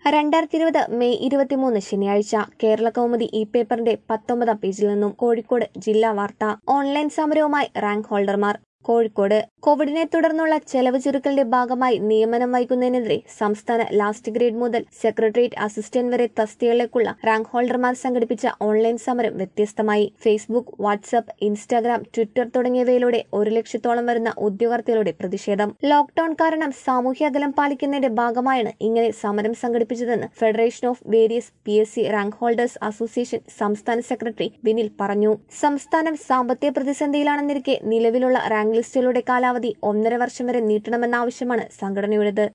രണ്ടായിരത്തി ഇരുപത് മെയ് ഇരുപത്തിമൂന്ന് ശനിയാഴ്ച കേരള കൗമുദി ഇ പേപ്പറിന്റെ പത്തൊമ്പതാം പേജിൽ നിന്നും കോഴിക്കോട് ജില്ലാ വാർത്ത ഓൺലൈൻ സമരവുമായി റാങ്ക് ഹോൾഡർമാർ കോഴിക്കോട് കോവിഡിനെ തുടർന്നുള്ള ചെലവ് ചുരുക്കലിന്റെ ഭാഗമായി നിയമനം വൈകുന്നതിനെതിരെ സംസ്ഥാന ലാസ്റ്റ് ഗ്രേഡ് മുതൽ സെക്രട്ടേറിയറ്റ് അസിസ്റ്റന്റ് വരെ തസ്തികകളിലേക്കുള്ള റാങ്ക് ഹോൾഡർമാർ സംഘടിപ്പിച്ച ഓൺലൈൻ സമരം വ്യത്യസ്തമായി ഫേസ്ബുക്ക് വാട്സ്ആപ്പ് ഇൻസ്റ്റാഗ്രാം ട്വിറ്റർ തുടങ്ങിയവയിലൂടെ ഒരു ലക്ഷത്തോളം വരുന്ന ഉദ്യോഗാർത്ഥികളുടെ പ്രതിഷേധം ലോക്ഡൌൺ കാരണം സാമൂഹ്യ അകലം പാലിക്കുന്നതിന്റെ ഭാഗമായാണ് ഇങ്ങനെ സമരം സംഘടിപ്പിച്ചതെന്ന് federation of various P S C rank holders association സംസ്ഥാന സെക്രട്ടറി വിനിൽ പറഞ്ഞു സംസ്ഥാനം സാമ്പത്തിക പ്രതിസന്ധിയിലാണെന്നിരിക്കെ നിലവിലുള്ള റാങ്ക് ലിസ്റ്റുകളുടെ കാലാവധി ഒന്നര വർഷം വരെ നീട്ടണമെന്ന ആവശ്യമാണ് സംഘടനയുടേത്